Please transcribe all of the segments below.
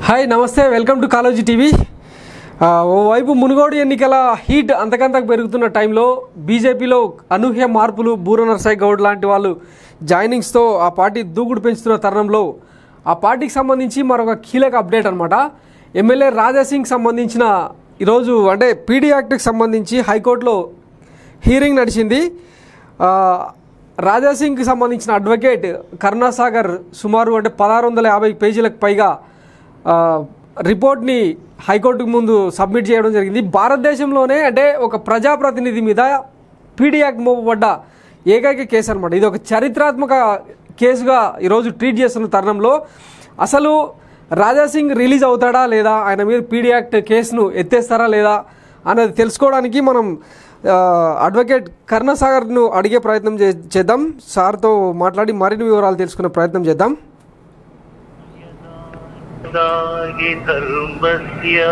Hi నమస్తే welcome to Kaloji TV ఆ, ఓవైపు మునుగోడు ఎన్నికల హీట్ అంతకంతకు పెరుగుతున్న టైంలో బీజేపీలో అనూహ్య మార్పులు బూర నరసాయి గౌడ్ లాంటి వాళ్ళు జాయినింగ్స్తో ఆ పార్టీ దూకుడు పెంచుతున్న తరుణంలో ఆ పార్టీకి సంబంధించి మరొక కీలక అప్డేట్ అనమాట ఎమ్మెల్యే రాజాసింగ్ సంబంధించిన ఈరోజు అంటే పీడీ యాక్ట్కి సంబంధించి హైకోర్టులో హీరింగ్ నడిచింది ఆ, రాజాసింగ్కి సంబంధించిన అడ్వకేట్ కరుణాసాగర్ సుమారు అంటే పదహారు వందల యాభై పేజీలకు పైగా ఆ, రిపోర్ట్ని హైకోర్టుకు ముందు సబ్మిట్ చేయడం జరిగింది భారతదేశంలోనే అంటే ఒక ప్రజాప్రతినిధి మీద పీడీ యాక్ట్ మోపబడ్డ ఏకైక కేసు అనమాట ఇది ఒక చరిత్రాత్మక కేసుగా ఈరోజు ట్రీట్ చేస్తున్న తరుణంలో అసలు రాజాసింగ్ రిలీజ్ అవుతాడా లేదా ఆయన మీద పీడీ యాక్ట్ కేసును ఎత్తేస్తారా లేదా అనేది తెలుసుకోవడానికి మనం ఆ, అడ్వకేట్ కరుణాసాగర్ను అడిగే ప్రయత్నం చే చేద్దాం సార్తో మాట్లాడి మరిన్ని వివరాలు తెలుసుకునే ప్రయత్నం చేద్దాం దాగి ధర్మస్య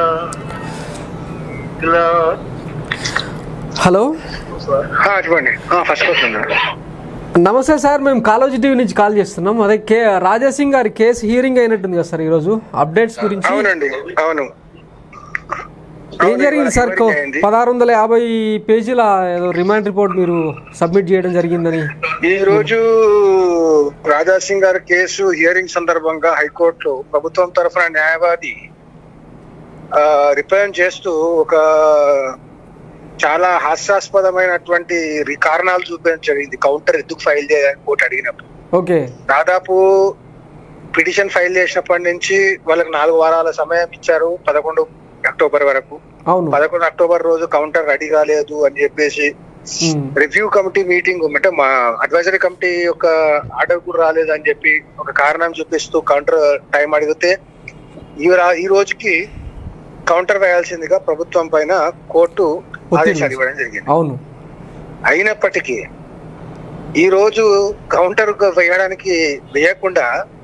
గ్లా- హలో ఆ, చెప్పండి ఫస్ట్ క్వశ్చన్ నమస్తే సార్ మేము కాలేజీ టీవీ నుంచి కాల్ చేస్తున్నాం అదే కే రాజాసింగ్ గారి కేసు హీరింగ్ అయినట్టుంది కదా సార్ ఈరోజు అప్డేట్స్ గురించి అవునండి అవును ఏం జరిగింది సార్ ఇవాళ అయింది. పదహారు వందల యాభై పేజీల ఏదో రిమాండ్ రిపోర్ట్ మీరు సబ్మిట్ చేయడం జరిగిందని ఈ రోజు రాజా సింగ్ గారి కేసు హియరింగ్ సందర్భంగా హైకోర్టులో ప్రభుత్వం తరఫున న్యాయవాది రిప్రజెంట్ చేస్తూ ఒక చాలా హాస్యాస్పదమైనటువంటి రి- కారణాలు చూపించడం జరిగింది కౌంటర్ ఎందుకు ఫైల్ చేయాలని కోర్టు అడిగినప్పుడు ఓకే దాదాపు పిటిషన్ ఫైల్ చేసినప్పటి నుంచి వాళ్ళకి నాలుగు వారాల సమయం ఇచ్చారు పదకొండు అక్టోబర్ వరకు అవును పదకొండు అక్టోబర్ రోజు కౌంటర్ రెడీ కాలేదు అని చెప్పేసి ఉమ్, రివ్యూ కమిటీ మీటింగ్ అంటే మా అడ్వైజరీ కమిటీ యొక్క ఆర్డర్ కూడా రాలేదు అని చెప్పి ఒక కారణం చూపిస్తూ కౌంటర్ టైం అడిగితే ఈ రా- ఈ రోజుకి కౌంటర్ వేయాల్సిందిగా ప్రభుత్వం పైన కోర్టు ఆదేశాలు ఇవ్వడం జరిగింది అవును అయినప్పటికీ ఈ రోజు కౌంటర్ వేయడానికి వేయకుండా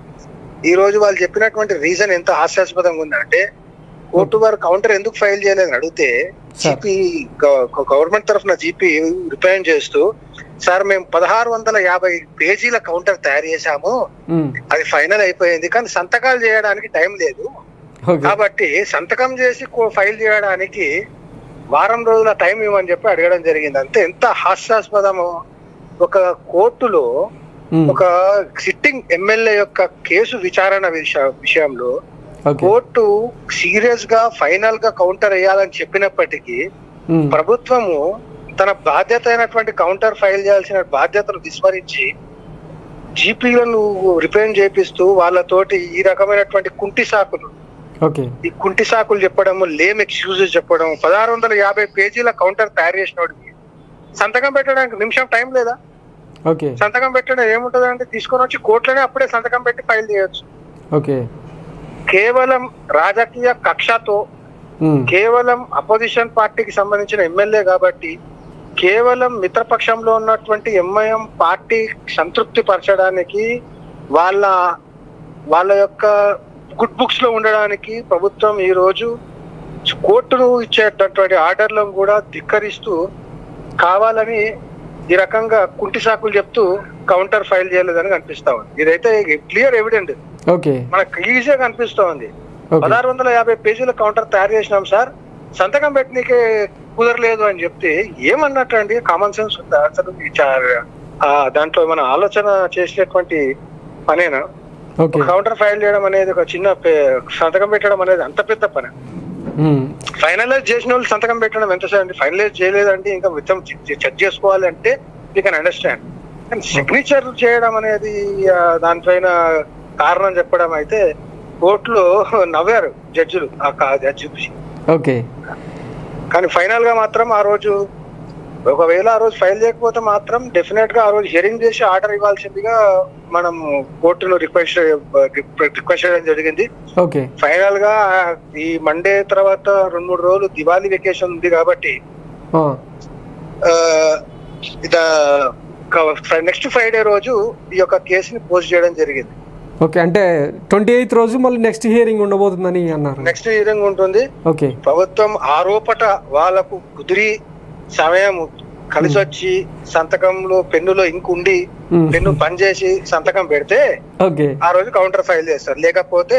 ఈ రోజు వాళ్ళు చెప్పినటువంటి రీజన్ ఎంత హాస్యాస్పదంగా ఉందంటే కోర్టు వారు కౌంటర్ ఎందుకు ఫైల్ చేయలేదని అడిగితే జీపీ గవర్నమెంట్ తరఫున జీపీ రిప్రజెంట్ చేస్తూ సార్ మేము పదహారు వందల యాభై పేజీల కౌంటర్ తయారు చేశాము ఉమ్, అది ఫైనల్ అయిపోయింది కానీ సంతకాలు చేయడానికి టైం లేదు ఓకే కాబట్టి సంతకం చేసి కో- ఫైల్ చేయడానికి వారం రోజుల టైం ఇవ్వమని చెప్పి అడగడం జరిగింది అంతే ఎంత హాస్యాస్పదము ఒక కోర్టులో ఉమ్, ఒక సిట్టింగ్ ఎమ్మెల్యే యొక్క కేసు విచారణ విష- విషయంలో ఓకే కోర్టు సీరియస్ గా ఫైనల్ గా కౌంటర్ వేయాలని చెప్పినప్పటికీ ఉమ్, ప్రభుత్వము తన బాధ్యత అయినటువంటి కౌంటర్ ఫైల్ చేయాల్సిన బాధ్యతను విస్మరించి జీపీలను రిప్రజెంట్ చేపిస్తూ వాళ్ళతోటి ఈ రకమైనటువంటి కుంటి సాకులు ఓకే ఈ కుంటి సాకులు చెప్పడం లేమ్ ఎక్స్క్యూజెస్ చెప్పడం పదహారు వందల యాభై పేజీల కౌంటర్ తయారు చేసినోడికి సంతకం పెట్టడానికి నిమిషం టైం లేదా ఓకే సంతకం పెట్టడం ఏముంటది అంటే తీసుకొని వచ్చి కోర్టులోనే అప్పుడే సంతకం పెట్టి ఫైల్ చేయొచ్చు ఓకే కేవలం రాజకీయ కక్షతో ఉమ్, కేవలం అపోజిషన్ పార్టీకి సంబంధించిన ఎమ్మెల్యే కాబట్టి కేవలం మిత్రపక్షంలో ఉన్నటువంటి ఎంఐఎం పార్టీ సంతృప్తి పరచడానికి వాళ్ళ వాళ్ళ యొక్క గుడ్ బుక్స్ లో ఉండడానికి ప్రభుత్వం ఈ రోజు కోర్టును ఇచ్చేటటువంటి ఆర్డర్లను కూడా ధిక్కరిస్తూ కావాలని ఈ రకంగా కుంటి సాకులు చెప్తూ కౌంటర్ ఫైల్ చేయలేదని కనిపిస్తా ఉంది ఇదైతే క్లియర్ ఎవిడెంట్ ఓకే మనకు ఈజీగా కనిపిస్తా ఉంది ఓకే పదహారు వందల యాభై పేజీల కౌంటర్ తయారు చేసినాం సార్ సంతకం పెట్టనీకే కుదరలేదు అని చెప్తే ఏమన్నట్టు అండి కామన్ సెన్స్ ఉందా అసలు ఈ చా- ఆ దాంట్లో మన ఆలోచన చేసేటువంటి పనేనా ఓకే కౌంటర్ ఫైల్ చేయడం అనేది ఒక చిన్న పే- సంతకం పెట్టడం అనేది అంత పెద్ద పని ఉమ్, ఫైనలైజ్ చేసిన వాళ్ళు సంతకం పెట్టడం ఎంత సార్ అండి ఫైనలైజ్ చేయలేదంటే ఇంకా మొత్తం చెక్ చేసుకోవాలి అంటే యూ కెన్ అండర్స్టాండ్ కానీ సిగ్నేచర్ చేయడం అనేది ఆ, దానిపైన కారణం చెప్పడం అయితే కోర్టులో నవ్వారు జడ్జిలు ఆ కా- జడ్జి చూసి ఓకే కానీ ఫైనల్ గా మాత్రం ఆ రోజు ఒకవేళ ఆ రోజు ఫైల్ చేయకపోతే మాత్రం డెఫినెట్ గా ఆ రోజు హియరింగ్ చేసి ఆర్డర్ ఇవ్వాల్సిందిగా మనం కోర్టును రిక్వెస్ట్ రిక్వెస్ట్ చేయడం జరిగింది ఓకే ఫైనల్ గా ఈ మండే తర్వాత రెండు మూడు రోజులు దివాళీ వెకేషన్ ఉంది కాబట్టి ఆ, నెక్స్ట్ ఫ్రైడే రోజు ఈ యొక్క కేసుని పోస్ట్ చేయడం జరిగింది ఓకే అంటే ట్వంటీ ఎయిత్ రోజు మళ్ళీ నెక్స్ట్ హియరింగ్ ఉండబోతుందని అన్నారు నెక్స్ట్ హియరింగ్ ఉంటుంది ఓకే ప్రభుత్వం ఆరోపట వాళ్ళకు కుదిరి సమయం కలిసి వచ్చి సంతకంలో పెన్నులో ఇంకు ఉండి ఉమ్, పెన్ను పనిచేసి సంతకం పెడితే ఓకే ఆ రోజు కౌంటర్ ఫైల్ చేస్తారు లేకపోతే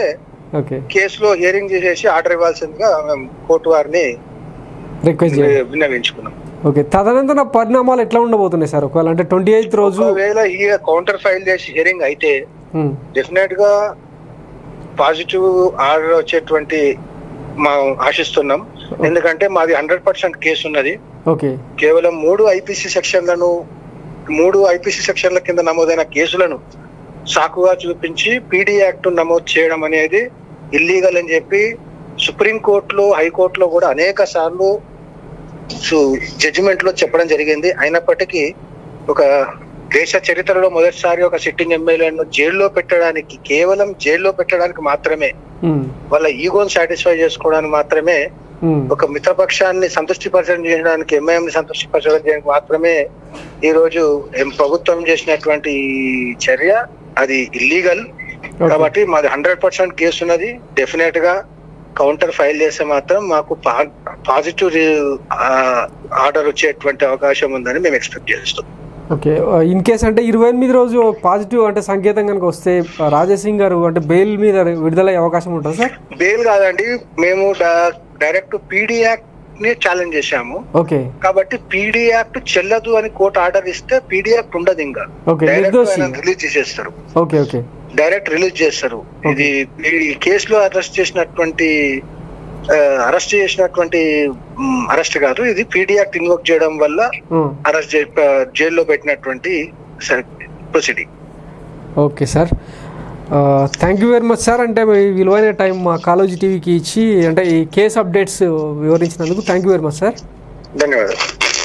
ఓకే కేసులో హియరింగ్ చేసేసి ఆర్డర్ ఇవ్వాల్సిందిగా మేము కోర్టు వారిని రిక్వెస్ట్ చేయండి విన్నవించుకున్నాం ఓకే తదనంతర పరిణామాలు ఎట్లా ఉండబోతున్నాయి సార్ ఒకవేళ అంటే ట్వంటీ ఎయిత్ రోజు ఒకవేళ ఈ కౌంటర్ ఫైల్ చేసి హియరింగ్ అయితే ఉమ్, డెఫినెట్ గా పాజిటివ్ ఆర్డర్ వచ్చేటువంటి మనం ఆశిస్తున్నాం ఎందుకంటే మాది హండ్రెడ్ పర్సెంట్ కేసు ఉన్నది ఓకే కేవలం మూడు ఐపీసీ సెక్షన్లను మూడు ఐపీసీ సెక్షన్ల కింద నమోదైన కేసులను సాకుగా చూపించి పీడీ యాక్ట్ నమోదు చేయడం అనేది ఇల్లీగల్ అని చెప్పి సుప్రీం కోర్టులో హైకోర్టులో కూడా అనేక సార్లు జడ్జిమెంట్ లో చెప్పడం జరిగింది అయినప్పటికీ ఒక దేశ చరిత్రలో మొదటిసారి ఒక సిట్టింగ్ ఎమ్మెల్యేను జైల్లో పెట్టడానికి కేవలం జైల్లో పెట్టడానికి మాత్రమే ఉమ్, వాళ్ళ ఈగోని సాటిస్ఫై చేసుకోవడానికి మాత్రమే ఉమ్, ఒక మిత్రపక్షాన్ని సంతృష్టిపరచడం చేయడానికి ఎంఐఎం ని సంతృష్టిపరచడం చేయడానికి మాత్రమే ఈ రోజు ఎం ప్రభుత్వం చేసినటువంటి ఈ చర్య అది ఇల్లీగల్ Okay. కాబట్టి మాది హండ్రెడ్ పర్సెంట్ కేసు ఉన్నది డెఫినెట్ గా కౌంటర్ ఫైల్ చేస్తే మాత్రం మాకు పాజిటివ్ ఆర్డర్ వచ్చేటువంటి అవకాశం ఉందని మేము ఎక్స్పెక్ట్ చేస్తాం ఓకే ఇన్ కేస్ అంటే ఇరవై ఎనిమిది రోజు పాజిటివ్ అంటే సంకేతం కనుక వస్తే ఆ, రాజేసింగ్ గారు అంటే బెయిల్ మీద విడుదలయ్యే అవకాశం ఉంటుంది సార్ బెయిల్ కాదండి మేము డైరెక్ట్ పీడీ యాక్ట్ ని ఛాలెంజ్ చేశాము ఓకే కాబట్టి పీడీ యాక్ట్ చెల్లదు అని కోర్టు ఆర్డర్ ఇస్తే పీడీ యాక్ట్ ఉండదు ఇంకా Okay, డైరెక్ట్ నిర్దోషి. రిలీజ్ చేసేస్తారు ఓకే ఓకే డైరెక్ట్ రిలీజ్ చేస్తారు ఇది ఈ కేసులో అరెస్ట్ చేసినటువంటి అరెస్ట్ చేసినటువంటి అరెస్ట్ కాదు ఇది పీడీ యాక్ట్ ఇన్వోక్ చేయడం వల్ల ఉమ్, అరెస్ట్ జైల్లో పెట్టినటువంటి proceeding okay sir thank you very much sir అంటే మీ విలువైన టైం మా కాలేజీ టీవీకి ఇచ్చి అంటే ఈ కేసు అప్డేట్స్ వివరించినందుకు thank you very much sir ధన్యవాదాలు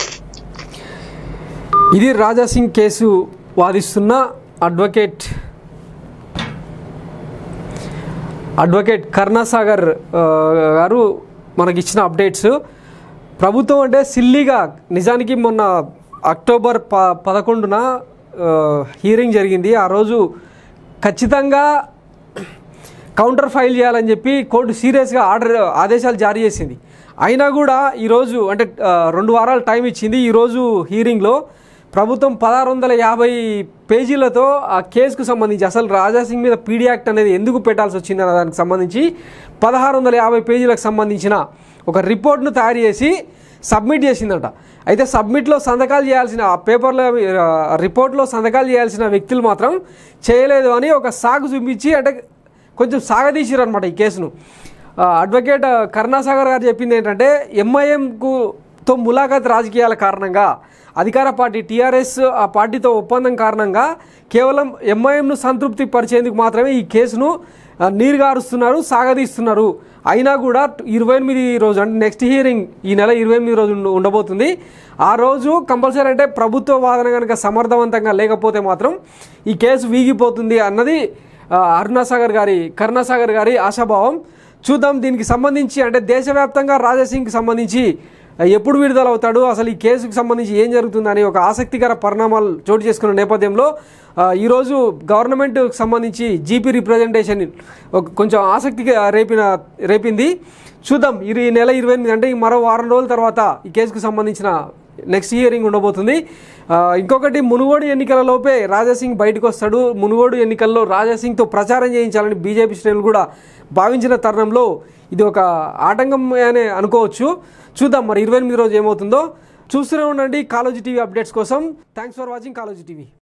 ఇది రాజా సింగ్ కేసు వాదిస్తున్న అడ్వకేట్ అడ్వకేట్ కరుణాసాగర్ ఆ, గారు మనకిచ్చిన అప్డేట్స్ ప్రభుత్వం అంటే సిల్లీగా నిజానికి మొన్న అక్టోబర్ ప పదకొండున హీరింగ్ జరిగింది ఆ రోజు ఖచ్చితంగా కౌంటర్ ఫైల్ చేయాలని చెప్పి కోర్టు సీరియస్గా ఆర్డర్ ఆదేశాలు జారీ చేసింది అయినా కూడా ఈరోజు అంటే ఆ, రెండు వారాలు టైం ఇచ్చింది ఈరోజు హీరింగ్లో ప్రభుత్వం పదహారు వందల యాభై పేజీలతో ఆ కేసుకు సంబంధించి అసలు రాజాసింగ్ మీద పీడీ యాక్ట్ అనేది ఎందుకు పెట్టాల్సి వచ్చింది అన్న దానికి సంబంధించి పదహారు వందల యాభై పేజీలకు సంబంధించిన ఒక రిపోర్ట్ను తయారు చేసి సబ్మిట్ చేసిందట అయితే సబ్మిట్లో సంతకాలు చేయాల్సిన ఆ పేపర్లో ఆ రిపోర్ట్లో సంతకాలు చేయాల్సిన వ్యక్తులు మాత్రం చేయలేదు అని ఒక సాగు చూపించి అంటే కొంచెం సాగదీసిరు అనమాట ఈ కేసును ఆ, అడ్వకేట్ కరుణాసాగర్ గారు చెప్పింది ఏంటంటే ఎంఐఎంకు తో ములాఖాత్ రాజకీయాల కారణంగా అధికార పార్టీ టీఆర్ఎస్ ఆ పార్టీతో ఒప్పందం కారణంగా కేవలం ఎంఐఎంను సంతృప్తి పరిచేందుకు మాత్రమే ఈ కేసును ఆ, నీరుగారుస్తున్నారు సాగదీస్తున్నారు అయినా కూడా ఇరవై ఎనిమిది రోజు అంటే నెక్స్ట్ హియరింగ్ ఈ నెల ఇరవై ఎనిమిది రోజు ఉండ- ఉండబోతుంది ఆ రోజు కంపల్సరీ అంటే ప్రభుత్వ వాదన కనుక సమర్థవంతంగా లేకపోతే మాత్రం ఈ కేసు వీగిపోతుంది అన్నది ఆ, అరుణాసాగర్ గారి కరుణాసాగర్ గారి ఆశాభావం చూద్దాం దీనికి సంబంధించి అంటే దేశవ్యాప్తంగా రాజాసింగ్కి సంబంధించి ఆ, ఎప్పుడు విడుదల అవుతాడు అసలు ఈ కేసుకు సంబంధించి ఏం జరుగుతుందని ఒక ఆసక్తికర పరిణామాలు చోటు చేసుకున్న నేపథ్యంలో ఆ, ఈరోజు గవర్నమెంట్కి సంబంధించి జీపీ రిప్రజెంటేషన్ ఒక కొంచెం ఆసక్తిగా రేపిన రేపింది చూద్దాం ఈ నెల ఇరవై ఎనిమిది అంటే ఈ మరో వారం రోజుల తర్వాత ఈ కేసుకు సంబంధించిన నెక్స్ట్ హియరింగ్ ఉండబోతుంది ఆ, ఇంకొకటి మునుగోడు ఎన్నికల లోపే రాజాసింగ్ బయటకు వస్తాడు మునుగోడు ఎన్నికల్లో రాజాసింగ్తో ప్రచారం చేయించాలని బీజేపీ శ్రేణులు కూడా భావించిన తరుణంలో ఇది ఒక ఆటంకం అనే అనుకోవచ్చు చూద్దాం మరి ఇరవై ఎనిమిది రోజు ఏమవుతుందో చూస్తూనే ఉండండి కాలోజీ టీవీ అప్డేట్స్ కోసం thanks for watching Kaloji TV